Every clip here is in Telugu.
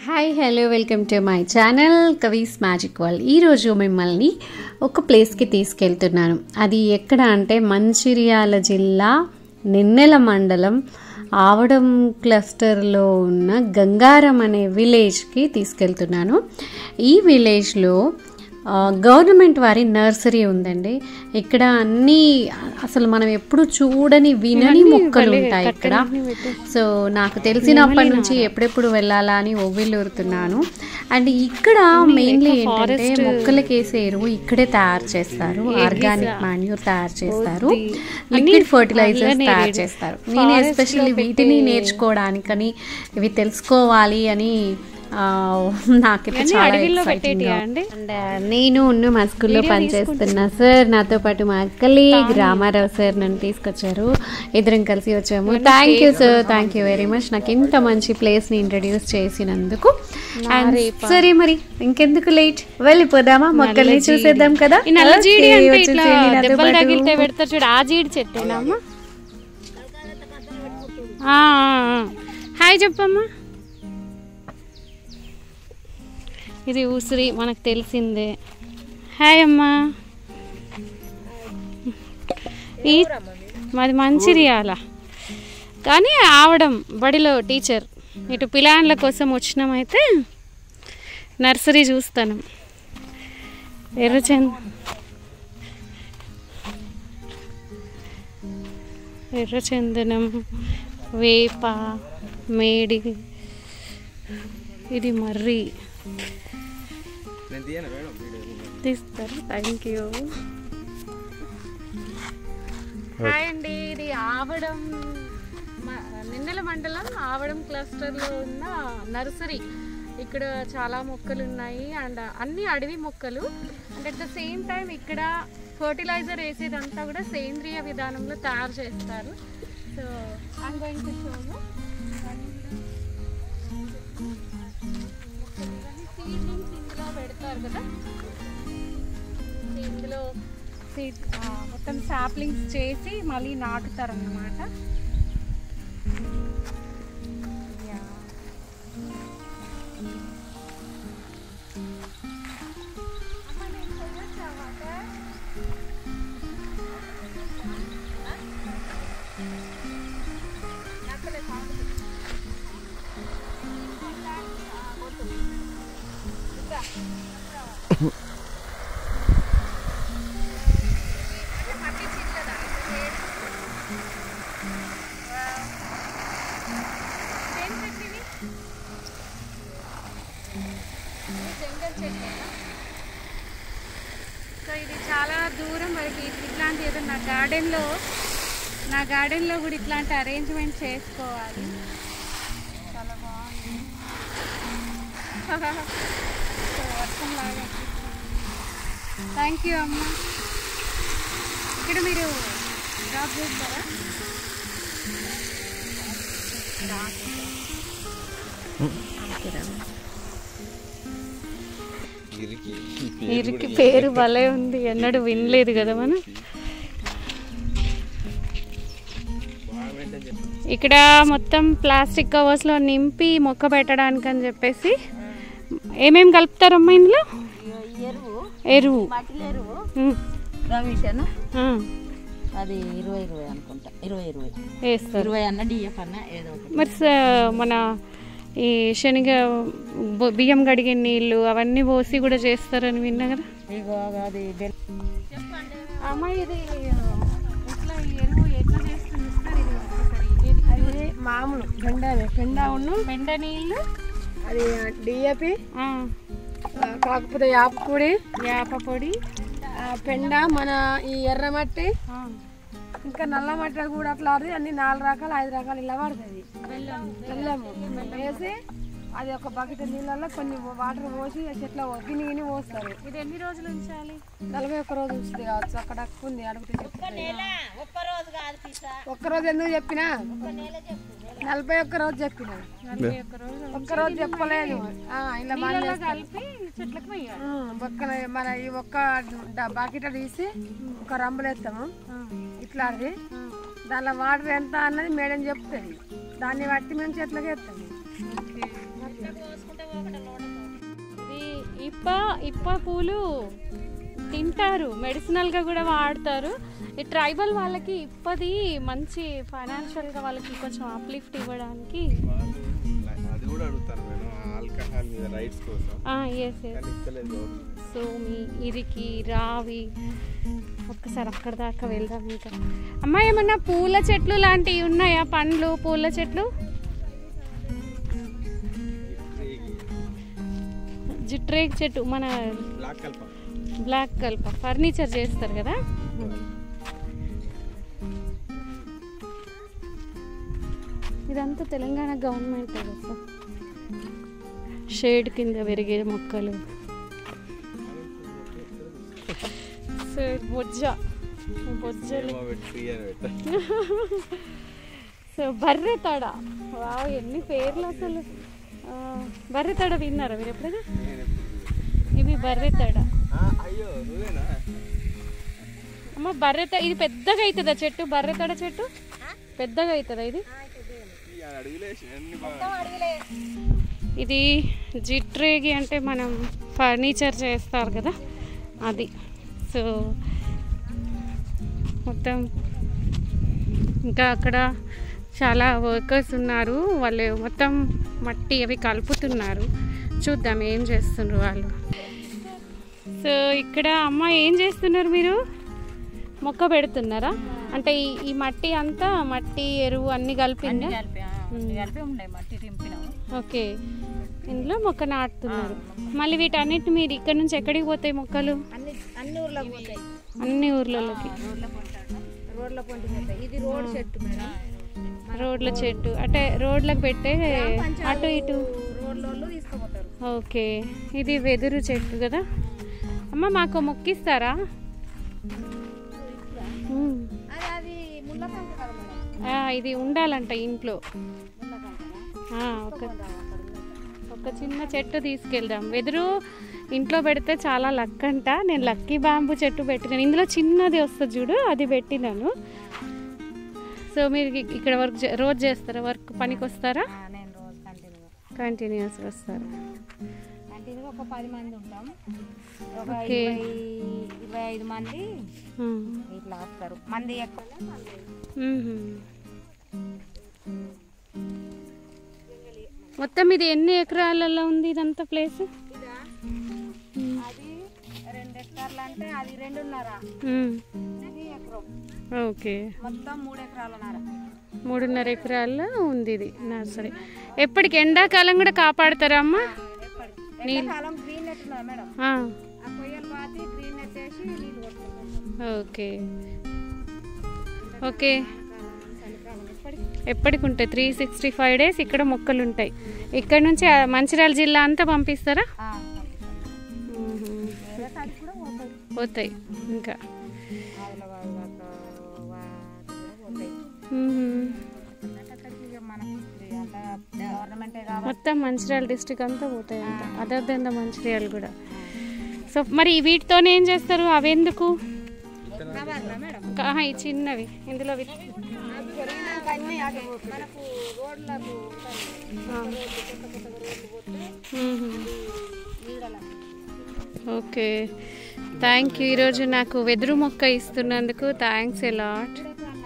Hi hello welcome to my channel Kavi's magic world ఈరోజు మిమ్మల్ని ఒక ప్లేస్కి తీసుకెళ్తున్నాను అది ఎక్కడ అంటే మంచిర్యాల జిల్లా నిన్నెల మండలం ఆవడం క్లస్టర్లో ఉన్న గంగారం అనే విలేజ్కి తీసుకెళ్తున్నాను ఈ విలేజ్లో ఆ, గవర్నమెంట్ వారి నర్సరీ ఉందండి ఇక్కడ అన్ని అసలు మనం ఎప్పుడు చూడని వినని మొక్కలు ఉంటాయి ఇక్కడ సో నాకు తెలిసినప్పటి నుంచి ఎప్పుడెప్పుడు వెళ్ళాలా అని ఒవ్విల్లూరుతున్నాను అండ్ ఇక్కడ మెయిన్లీ ఏంటంటే మొక్కలకి వేసే ఎరువు ఇక్కడే తయారు చేస్తారు ఆర్గానిక్ మాన్యూర్ తయారు చేస్తారు లిక్విడ్ ఫర్టిలైజర్స్ తయారు చేస్తారు నేను ఎస్పెషల్లీ వీటిని నేర్చుకోవడానికని ఇవి తెలుసుకోవాలి అని ఆ, నాకైతే చాలా exciting గా అండి అండ్ నేను ఉన్న మా స్కూల్లో పనిచేస్తున్న సార్ నాతో పాటు మా కలీగ్ రామారావు సార్ నన్ను తీసుకొచ్చారు ఇద్దరం కలిసి వచ్చాము thank you sir thank you very much నాకు ఇంత మంచి ప్లేస్ని ఇంట్రడ్యూస్ చేసినందుకు And సరే మరి ఇంకెందుకు లేట్ వెళ్ళిపోదామా మొక్కల్ని చూసేద్దాం కదా ఈ నల్ల జీడి Okay, అంటే ఇట్లా వచ్చేసేయండి నాతో దెబ్బలు పాటు. తగిలితే పెడతారు చూడు ఆ జీడి చెట్టేనమ్మా ఆ, ఆ, ఆ. హాయ్ చెప్పమ్మా ఇది ఉసిరి మనకు తెలిసిందే హాయ్ అమ్మా ఈ మాది మంచిర్యాల కానీ ఆవడం బడిలో టీచర్ ఇటు పిలాన్ల కోసం వచ్చినామైతే నర్సరీ చూస్తాను ఎర్రచంద ఎర్రచందనం వేప మేడి ఇది మర్రి తీస్తారు థ్యాంక్ యూ హాయ్ అండి ఇది ఆవడం మ- నిన్నెల మండలం ఆవడం క్లస్టర్లో ఉన్న నర్సరీ ఇక్కడ చాలా మొక్కలు ఉన్నాయి అండ్ అన్ని అడవి మొక్కలు and at the same time ఇక్కడ ఫర్టిలైజర్ వేసేదంతా కూడా సేంద్రియ విధానంలో తయారు చేస్తారు so I'm going to show seedlings ఇందులో పెడతారు కదా ఇందులో సీడ్ మొత్తం సాప్లింగ్స్ చేసి మళ్ళీ నాటుతారు అన్నమాట సో ఇది చాలా దూరం వరకు ఇట్లాంటి ఏదో నా గార్డెన్లో నా గార్డెన్లో కూడా ఇట్లాంటి అరేంజ్మెంట్ చేసుకోవాలి చాలా బాగుంది సో వర్షం లాగా థ్యాంక్ యూ అమ్మ ఇక్కడ మీరు జాబ్ చేస్తారా ఇరికి పేరు భలే ఉంది ఎన్నడూ వినలేదు కదా మనం ఇక్కడ మొత్తం ప్లాస్టిక్ కవర్స్లో నింపి మొక్క పెట్టడానికి అని చెప్పేసి ఏమేమి కలుపుతారమ్మా ఇందులో ఎరువు ఎరువు మట్టిలో ఎరువు ఉమ్, రమేషన్ ఆ, అది ఇరవై ఇరవై అనుకుంటా ఇరవై ఇరవై వేస్తారు ఇరవై అన్న డిఎఫ్ అన్న ఏదో ఒకటి మరి స- మన ఈ శనగ బొ- బియ్యం కడిగే నీళ్ళు అవన్నీ పోసి కూడా చేస్తారని విన్నా కదా ఇగో అది బెల్ అమ్మ ఇది ఎట్లా ఈ ఎరువు ఎట్లా చేస్తుంది ఇస్తారు ఇది ఒకసారి ఇది అది మామూలు పెండనే పెండ ఉన్ను పెండ నీళ్ళు అది డిఏపి ఆ, కాకపోతే యాప పొడి వేప పొడి ఆ, పెండ మన ఈ ఎర్ర మట్టి ఆ, ఇంకా నల్ల మట్టి కూడా అట్లా ఆడుతుంది అన్ని నాలుగు రకాలు ఐదు రకాలు ఇలా పడుతుంది బెల్లము వేసి అది ఒక బకెట్ నీళ్ళల్లో కొన్ని వాటర్ పోసి ఆ చెట్ల గిని గిని పోస్తారు ఇది ఎన్ని రోజులు ఉంచాలి నలభై ఒక్క రోజు ఉంచుతుంది కావచ్చు అక్కడ అక్కు ఉంది అడిగితే చెప్తుంది ఒక్క రోజు కాదు పిసా ఒక్క రోజు ఎందుకు చెప్పినా నలభై ఒక్క రోజు చెప్పినా నలభై ఒక్క రోజు ఒక్క రోజు చెప్పలేదు ఆ, ఇలా మన నీళ్ళలో కలిపి చెట్లకు వేయాలి పక్కన మన ఈ ఒక్క డ- బకెట్ తీసి ఒక రంబులు వేస్తాము ఇట్లా అది దానిలో వాటర్ ఎంత అన్నది మేడం చెప్తుంది దాన్ని బట్టి మేము చెట్లకి వేస్తాము ఇది ఇప్ప ఇప్ప పూలు తింటారు మెడిసినల్గా కూడా వాడతారు ఈ ట్రైబల్ వాళ్ళకి ఇప్పది మంచి ఫైనాన్షియల్గా వాళ్ళకి కొంచెం అప్లిఫ్ట్ ఇవ్వడానికి అది కూడా అడుగుతాను నేను ఆల్కహాల్ మీద రైట్స్ కోసం ఎస్ ఎస్ కానీ ఇస్తలేదు గవర్నమెంట్ సోమి ఇరికి రావి ఒక్కసారి అక్కడ దాకా వెళ్దాం ఇంకా అమ్మ ఏమన్నా పూల చెట్లు లాంటివి ఉన్నాయా పండ్లు పూల చెట్లు జిట్రేక్ చెట్టు మన బ్లాక్ కల్ప బ్లాక్ కల్ప ఫర్నిచర్ చేస్తారు కదా ఇదంతా తెలంగాణ గవర్నమెంట్ కదా సార్ షేడ్ కింద పెరిగే మొక్కలు సార్ బొజ్జ బొజ్జలు ఏమో పెట్టి ఫ్రీ అని పెట్టా సో బర్రె తడ వావ్ ఎన్ని పేర్లు అసలు ఆ, బర్రె తడ విన్నారా మీరు ఎప్పుడైనా నేను ఎప్పుడు ఇవి బర్రె తడ ఆ, అయ్యో నువ్వేనా అమ్మ బర్రె తడ ఇది పెద్దగా అవుతుందా చెట్టు బర్రె తడ చెట్టు పెద్దగా అవుతుందా ఇది ఈ అడవిలో వేసి అన్ని బాగా ఇది జిట్రేగి అంటే మనం ఫర్నిచర్ చేస్తారు కదా అది సో మొత్తం ఇంకా అక్కడ చాలా వర్కర్స్ ఉన్నారు వాళ్ళు మొత్తం మట్టి అవి కలుపుతున్నారు చూద్దాం ఏం చేస్తున్నారు వాళ్ళు సో ఇక్కడ అమ్మ ఏం చేస్తున్నారు మీరు మొక్క పెడుతున్నారా అంటే ఈ ఈ మట్టి అంతా మట్టి ఎరువు అన్ని కలిపిందా కలిపి ఆ, అన్ని కలిపి ఉండే మట్టి తింపినాము ఓకే ఇందులో మొక్క నాటుతున్నారు మళ్ళీ వీటన్నిటి మీరు ఇక్కడ నుంచి ఎక్కడికి పోతాయి మొక్కలు అన్ని అన్ని ఊర్లోకి పోతాయి అన్ని ఊర్లలోకి రోడ్ల పొంటాడు రోడ్ల పొంటి పోతాయి ఇది రోడ్ చెట్టు మేడం రోడ్ల చెట్టు అంటే రోడ్లకు పెట్టే అటు ఇటు రోడ్లలో తీసుకుపోతారు ఓకే ఇది వెదురు చెట్టు కదా అమ్మ మాకు మొక్కిస్తారా ఉమ్. అది అది ముళ్ళ కంక కదా మేడం ఆ, ఇది ఉండాలంట ఇంట్లో ఆ, ఒక ఒక చిన్న చెట్టు తీసుకెళ్దాం వెదురు ఇంట్లో పెడితే చాలా లక్ అంట నేను లక్కీ బాంబు చెట్టు పెట్టినాను ఇందులో చిన్నది వస్తుంది చూడు అది పెట్టినాను సో మీరు ఇ- ఇక్కడ వర్క్ చే- రోజు చేస్తారా వర్క్ పనికి వస్తారా ఆ, నేను రోజు కంటిన్యూగా కంటిన్యూస్ వస్తారు కంటిన్యూగా ఒక పది మంది ఉంటాం ఒక ఓకే. ఇరవై ఇరవై ఐదు మంది ఉమ్. ఇట్లా వస్తారు మంది ఎక్కువ మంది మ్మ్. మొత్తం ఇది ఎన్ని ఎకరాలలో ఉంది ఇదంతా ప్లేస్ అది రెండు హెక్టార్లు అంటే అది రెండున్నర ఇది ఎకరం ఓకే మొత్తం మూడు ఎకరాలన్నర మూడున్నర ఎకరాల్లో ఉంది ఇది నర్సరీ ఎప్పటికి ఎండాకాలం కూడా కాపాడతారా అమ్మ నీళ్ళు కాలం గ్రీన్ నెట్ ఉన్నది మేడం ఆ, ఆ కొయ్యలు పాతి గ్రీన్ నెట్ వేసి నీళ్ళు కొట్టుకుంటాం ఓకే ఓకే ఎప్పటికి ఉంటాయి త్రీ సిక్స్టీ ఫైవ్ డేస్ ఇక్కడ మొక్కలు ఉంటాయి ఇక్కడ నుంచి ఆ మంచిర్యాల జిల్లా అంతా పంపిస్తారా ఆ, పంపిస్తాను. మ్మ్. వేరే కాడికి కూడా పోతాయి పోతాయి ఇంకా ఆదిలాబాద్ దాకా వాటి కూడా పోతాయి మ్మ్. అంటే అక్కడికి ఇక మనకి ఇది అంతా గవర్నమెంటే కాబట్టి మొత్తం మంచిర్యాల డిస్టిక్ అంతా పోతాయి అంట అదర్ దెన్ ద మంచిర్యాల కూడా సో మరి వీటితోనే ఏం చేస్తారు అవి ఎందుకు ఆహా, ఈ చిన్నవి ఇందులో విత్- అన్నీ అటు మనకు రోడ్లకు ఆ. మ్మ్. ఓకే థ్యాంక్ యూ ఈరోజు నాకు వెదురు మొక్క ఇస్తున్నందుకు థ్యాంక్స్ ఎలాట్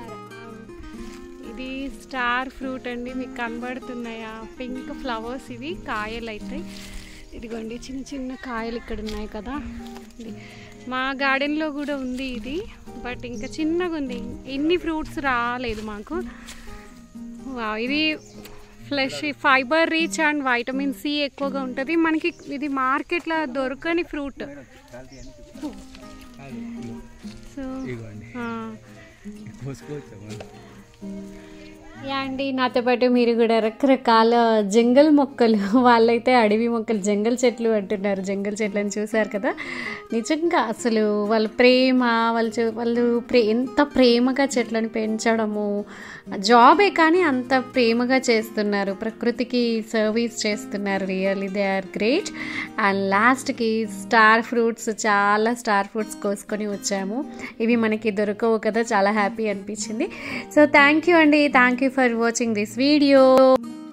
ఇది స్టార్ ఫ్రూట్ అండి మీకు కనబడుతున్నాయా పింక్ ఫ్లవర్స్ ఇవి కాయలు అవుతాయి ఇదిగోండి చిన్న చిన్న కాయలు ఇక్కడ ఉన్నాయి కదా ఇది మా గార్డెన్లో కూడా ఉంది ఇది బట్ ఇంకా చిన్నగా ఉంది ఇన్ని ఫ్రూట్స్ రాలేదు మాకు వావ్, ఇది flesh fibre rich and vitamin C ఎక్కువగా ఉంటుంది మనకి ఇది మార్కెట్లో దొరకని ఫ్రూట్ సో ఇగోండి ఆ. కోసుకోవచ్చు యా అండి నాతో పాటు మీరు కూడా రకరకాల జంగల్ మొక్కలు వాళ్ళైతే అడవి మొక్కలు జంగల్ చెట్లు అంటున్నారు జంగల్ చెట్లను చూశారు కదా నిజంగా అసలు వాళ్ళ ప్రేమ వాళ్ళు చూ- వాళ్ళు ప్రే ఎంత ప్రేమగా చెట్లను పెంచడము జాబే కానీ అంత ప్రేమగా చేస్తున్నారు ప్రకృతికి సర్వీస్ చేస్తున్నారు really they are great and లాస్ట్కి స్టార్ ఫ్రూట్స్ చాలా స్టార్ ఫ్రూట్స్ కోసుకొని వచ్చాము ఇవి మనకి దొరకవు కదా చాలా హ్యాపీ అనిపించింది సో థ్యాంక్ యూ అండి thank you for watching this video